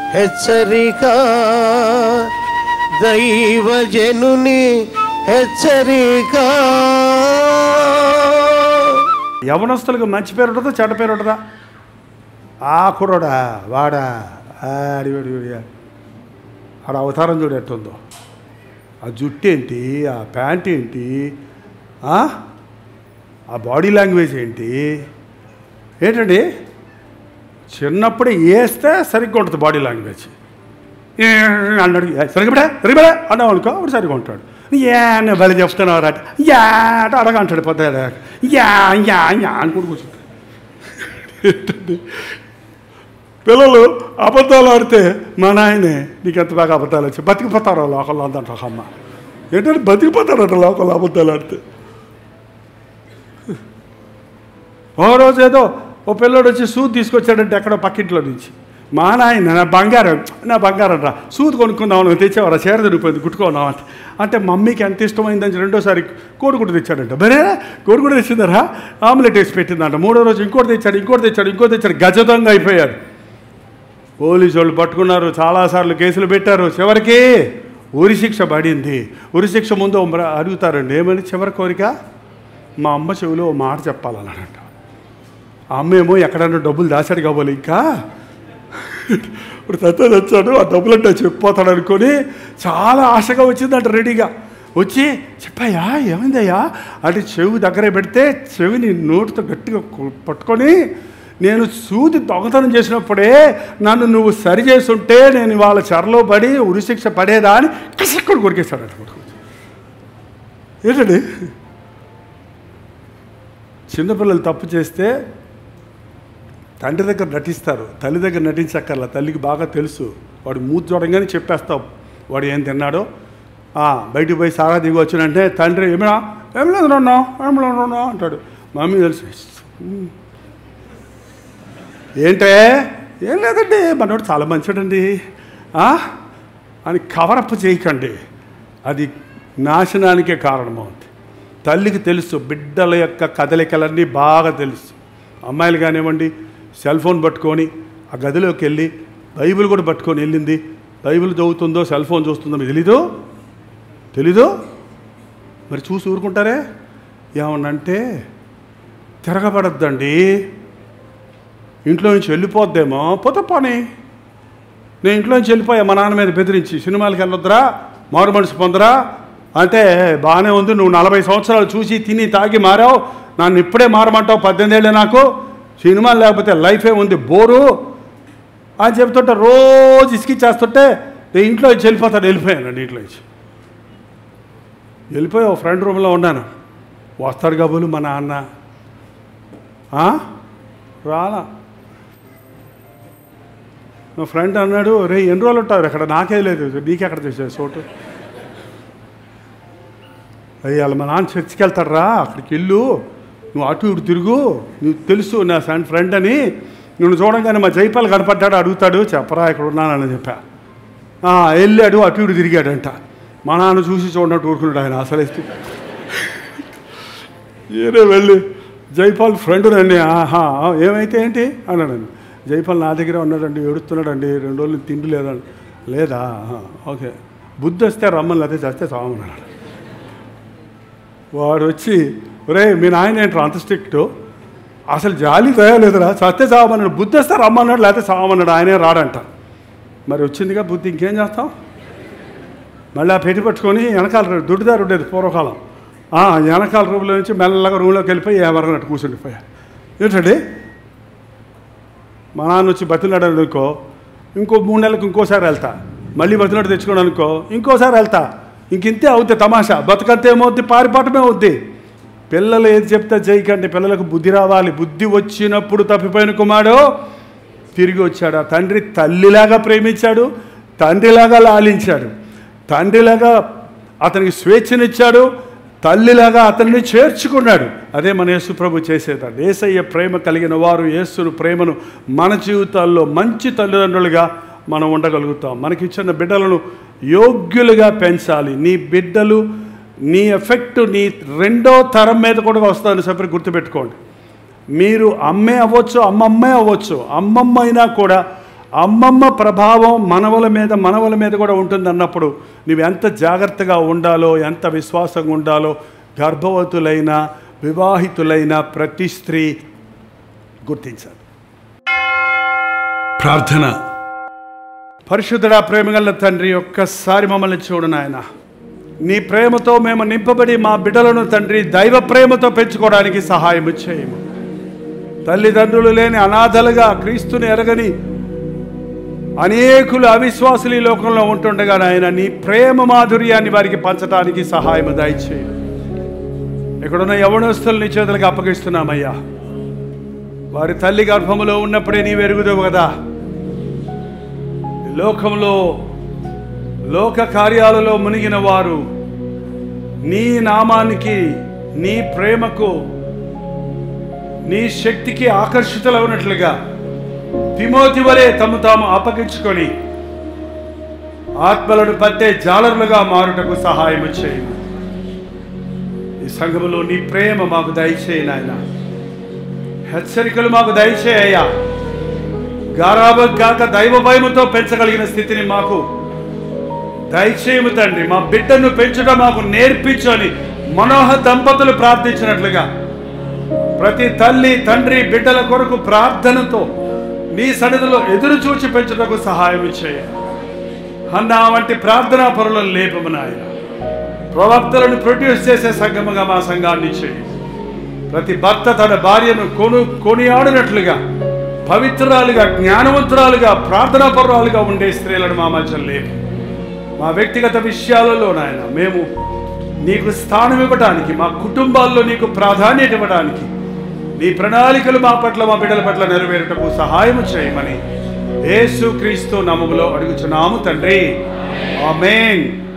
హెచ్చరిక దైవజనుని హెచ్చరిక యవనస్తులకు మంచి పేరు ఉంటుందా చెడ్డ పేరు ఉంటుందా ఆ కుర్రోడా వాడా ఆడి వాడి వాడి. ఆడ అవతారం చూడు ఎట్టుందో ఆ జుట్టు ఏంటి ఆ ప్యాంట్ ఏంటి ఆ? ఆ బాడీ లాంగ్వేజ్ ఏంటి ఏంటండి చిన్నప్పుడే వేస్తే సరిగ్గా ఉంటుంది బాడీ లాంగ్వేజ్ ఏ అన్నాడు "ఏ, సరిగ్గా సరిగ్గా అన్నావు అనుకో అప్పుడు సరిగ్గా ఉంటాడు యా నేను బలి చెప్తున్నావు అట యా అట అడగా అంటాడు పొద్దు యా యా యా అనుకుంటూ కూర్చుంటాడు ఏంటండి పిల్లలు అబద్ధాలు ఆడితే మా నాయనే నీకు ఎంత బాగా అబద్ధాలు వచ్చి బతికిపోతారు లోకల్లో అందంట ఒక అమ్మ ఏంటంటే బతికిపోతారట లోకల్లో అబద్ధాలు ఆడితే ఓ రోజు ఏదో ఓ పిల్లోడు వచ్చి సూది తీసుకొచ్చాడంటే ఎక్కడో పక్కింట్లో నుంచి మా నాయన నా బంగారం నా బంగారం రా సూది కొనుక్కుందాం తెచ్చేవారా చీర తిరిగిపోయింది కుట్టుకున్నాం అంటే అంటే మమ్మీకి ఎంత ఇష్టమైందని రెండోసారి కోడిగుడ్డు తెచ్చాడంట బరే కోడిగుడ్డు తెచ్చిందరా ఆమ్లెట్ వేసి పెట్టిందంట మూడో రోజు ఇంకోటి తెచ్చాడు ఇంకోటి తెచ్చాడు ఇంకోటి తెచ్చాడు గజదంగా అయిపోయాడు పోలీసు వాళ్ళు పట్టుకున్నారు చాలాసార్లు కేసులు పెట్టారు చివరికి ఉరి శిక్ష పడింది ఉరి శిక్ష ముందు మ్ర- అడుగుతారండి ఏమని చివరి కోరిక మా అమ్మ చెవిలో ఓ మాట చెప్పాలన్నాడంట ఆ అమ్మ ఏమో ఎక్కడన్నా డబ్బులు దాచాడు కాబోలు ఇంకా ఇప్పుడు తత్వ తెచ్చాడు ఆ డబ్బులంటే చెప్పిపోతాడు అనుకొని చాలా ఆశగా వచ్చిందంట రెడీగా వచ్చి చెప్పాయా ఏమైందయ్యా అంటే చెవి దగ్గర పెడితే చెవిని నోటితో గట్టిగా కు- పట్టుకొని నేను సూది దొంగతనం చేసినప్పుడే నన్ను నువ్వు సరి చేసుంటే నేను వాళ్ళ చెరలో పడి ఉరిశిక్ష పడేదా అని కసక్కడు కొరికేశాడట కొడుకు ఏంటండి చిన్నపిల్లలు తప్పు చేస్తే తండ్రి దగ్గర నటిస్తారు తల్లి దగ్గర నటించక్కర్లా తల్లికి బాగా తెలుసు వాడు మూతి చూడంగానే చెప్పేస్తావు వాడు ఏం తిన్నాడో ఆ, బయటికి పోయి సారా దిగి వచ్చినంటే తండ్రి ఏమినా ఏం లేదు నాన్న ఏం లేదు నాన్న అంటాడు మమ్మీ తెలుసు "ఉమ్." ఏంటే ఏం లేదండి మనోడు చాలా మంచోడండి ఆ? అని కవరప్ చేయకండి అది నాశనానికే కారణమవుతుంది తల్లికి తెలుసు బిడ్డల యొక్క కదలికలన్నీ బాగా తెలుసు అమ్మాయిలు కానివ్వండి సెల్ ఫోన్ పట్టుకొని ఆ గదిలోకి వెళ్ళి బైబిల్ కూడా పట్టుకొని వెళ్ళింది బైబిల్ చదువుతుందో సెల్ ఫోన్ చూస్తుందో మీకు తెలీదు తెలీదు మరి చూసి ఊరుకుంటారే ఏమన్నంటే తిరగబడద్దండి ఇంట్లో నుంచి వెళ్ళిపోద్దేమో పోతే పోనీ నేను ఇంట్లో నుంచి వెళ్ళిపోయా మా నాన్న మీద బెదిరించి సినిమాలకు వెళ్ళొద్దురా మారు మనసు పొందరా అంటే బాగానే ఉంది నువ్వు నలభై సంవత్సరాలు చూసి తిని తాగి మారావు నన్ను ఇప్పుడే మారమంటావు పద్దెనిమిదేళ్ళే నాకు సినిమాలు లేకపోతే లైఫే ఉంది బోరు అని చెప్తుంటే రోజు ఇసుకిచ్చేస్తుంటే నేను ఇంట్లో నుంచి వెళ్ళిపోతాడు వెళ్ళిపోయానండి ఇంట్లో నుంచి వెళ్ళిపోయి ఓ ఫ్రెండ్ రూమ్లో ఉన్నాను వస్తాడు కాబోలు మా నాన్న ఆ? రాలా మా ఫ్రెండ్ అన్నాడు రే ఎన్ని రోజులు ఉంటారు అక్కడ నాకే లేదు నీకెక్కడ చేసే చోటు అయ్యి వాళ్ళ మా నాన్న చర్చికి వెళ్తారా అక్కడికి వెళ్ళు నువ్వు అటు ఇటు తిరుగు నువ్వు తెలుసు నా సన్ ఫ్రెండ్ అని నువ్వు చూడంగానే మా జైపాల్ కనపడ్డాడు అడుగుతాడు చెప్పరా ఇక్కడ ఉన్నానని చెప్పా "ఆ, వెళ్ళాడు అటు ఇటు తిరిగాడంట మా నాన్న చూసి చూడనట్టు ఊరుకున్నాడు ఆయన అసలు ఏదో వెళ్ళి జైపాల్ ఫ్రెండ్ రండి ఆహా ఏమైతే ఏంటి అన్నాడు జైపాల్ నా దగ్గర ఉన్నాడండి ఏడుస్తున్నాడండి రెండు రోజులు తిండి లేదండి లేదా ఆహా, ఓకే బుద్ధి వస్తే రమ్మని లేకపోతే చేస్తే చావమన్నాడు వాడు వచ్చి ఒరే మీ నాయన ఏంట్రా అంత స్ట్రిక్ట్ అసలు జాలి దయలేదురా చస్తే చావమన్నాడు బుద్ధి వస్తే రమ్మన్నాడు లేకపోతే చావమన్నాడు ఆయనే రాడంట మరి వచ్చిందిగా బుద్ధి ఇంకేం చేస్తాం మళ్ళీ ఆ పెట్టి పట్టుకొని వెనకాల రూ- దుడ్డుదారు ఉండేది పూర్వకాలం ఆ, వెనకాల రూమ్లో నుంచి మెల్లగా రూమ్లోకి వెళ్ళిపోయి ఎవరన్నట్టు కూర్చుండిపోయా ఏంటండి మా నాన్న వచ్చి బతిలాడు అనుకో ఇంకో మూడు నెలలకు ఇంకోసారి వెళ్తా మళ్ళీ బతిలాడు తెచ్చుకోండి అనుకో ఇంకోసారి వెళ్తా ఇంకింతే అవుద్ది తమాషా బతుకంతే ఏమవుద్ది పారిపోవటమే అవుద్ది పిల్లలు ఏది చెప్తే చేయకండి పిల్లలకు బుద్ధి రావాలి బుద్ధి వచ్చినప్పుడు తప్పిపోయిన కుమారుడు తిరిగి వచ్చాడు ఆ తండ్రి తల్లిలాగా ప్రేమించాడు తండ్రిలాగా లాలించాడు తండ్రిలాగా అతనికి స్వేచ్ఛనిచ్చాడు తల్లిలాగా అతన్ని చేర్చుకున్నాడు అదే మన యేసు ప్రభు చేసేదండి ఏసయ్య ప్రేమ కలిగిన వారు యేసును ప్రేమను మన జీవితాల్లో మంచి తల్లిదండ్రులుగా మనం ఉండగలుగుతాం మనకిచ్చిన బిడ్డలను యోగ్యులుగా పెంచాలి నీ బిడ్డలు నీ ఎఫెక్ట్ నీ రెండో తరం మీద కూడా వస్తుందని చెప్పి గుర్తుపెట్టుకోండి మీరు అమ్మే అవ్వచ్చు అమ్మమ్మే అవ్వచ్చు అమ్మమ్మ అయినా కూడా అమ్మమ్మ ప్రభావం మనవల మీద మనవల మీద కూడా ఉంటుంది అన్నప్పుడు నువ్వు ఎంత జాగ్రత్తగా ఉండాలో ఎంత విశ్వాసంగా ఉండాలో గర్భవతులైన వివాహితులైన ప్రతి స్త్రీ గుర్తించాలి ప్రార్థన పరిశుద్ధుడా ప్రేమగల తండ్రి ఒక్కసారి మమ్మల్ని చూడు నాయన నీ ప్రేమతో మేము నింపబడి మా బిడ్డలను తండ్రి దైవ ప్రేమతో పెంచుకోవడానికి సహాయం చేయము తల్లిదండ్రులు లేని అనాథలుగా క్రీస్తుని ఎరగని అనేకులు అవిశ్వాసులు ఈ లోకంలో ఉంటుండగా నాయన నీ ప్రేమ మాధుర్యాన్ని వారికి పంచడానికి సహాయం దయచేయి ఇక్కడున్న యవనస్తులు నీ చేతులకు అప్పగిస్తున్నామయ్యా వారి తల్లి గర్భములో ఉన్నప్పుడే నీ వెరుగుదవు కదా ఈ లోకంలో లోక కార్యాలలో మునిగిన వారు నీ నామానికి నీ ప్రేమకు నీ శక్తికి ఆకర్షితులవునట్లుగా తిమోతి వలె తమ తాము అప్పగించుకొని ఆత్మలను పట్టే జాలరులుగా మారుటకు సహాయం చేయము ఈ సంఘములో నీ ప్రేమ మాకు దయచేయి నాయన హెచ్చరికలు మాకు దయచేయ్యా గారాబం కాక దైవ భయముతో పెంచగలిగిన స్థితిని మాకు దయచేయము తండ్రి మా బిడ్డను పెంచడం మాకు నేర్పించని మనోహ దంపతులు ప్రార్థించినట్లుగా ప్రతి తల్లి తండ్రి బిడ్డల కొరకు ప్రార్థనతో నీ సన్నిధిలో ఎదురు చూచి పెంచుటకు సహాయం చేయ అన్నా వంటి ప్రార్థనా పరులను లేపము నాయన ప్రవక్తలను ప్రొడ్యూస్ చేసే సంఘముగా మా సంఘాన్ని చేయి ప్రతి భర్త తన భార్యను కొను కొనియాడినట్లుగా పవిత్రాలుగా జ్ఞానవంతురాలుగా ప్రార్థనా పరురాలుగా ఉండే స్త్రీలను మా మధ్య లేపు మా వ్యక్తిగత విషయాలలో నాయన మేము నీకు స్థానం ఇవ్వడానికి మా కుటుంబాల్లో నీకు ప్రాధాన్యత ఇవ్వడానికి నీ ప్రణాళికలు మా పట్ల మా బిడ్డల పట్ల నెరవేరుటకు సహాయం చేయమని యేసు క్రీస్తు నామములో అడుగుచున్నాము తండ్రి ఆమేన్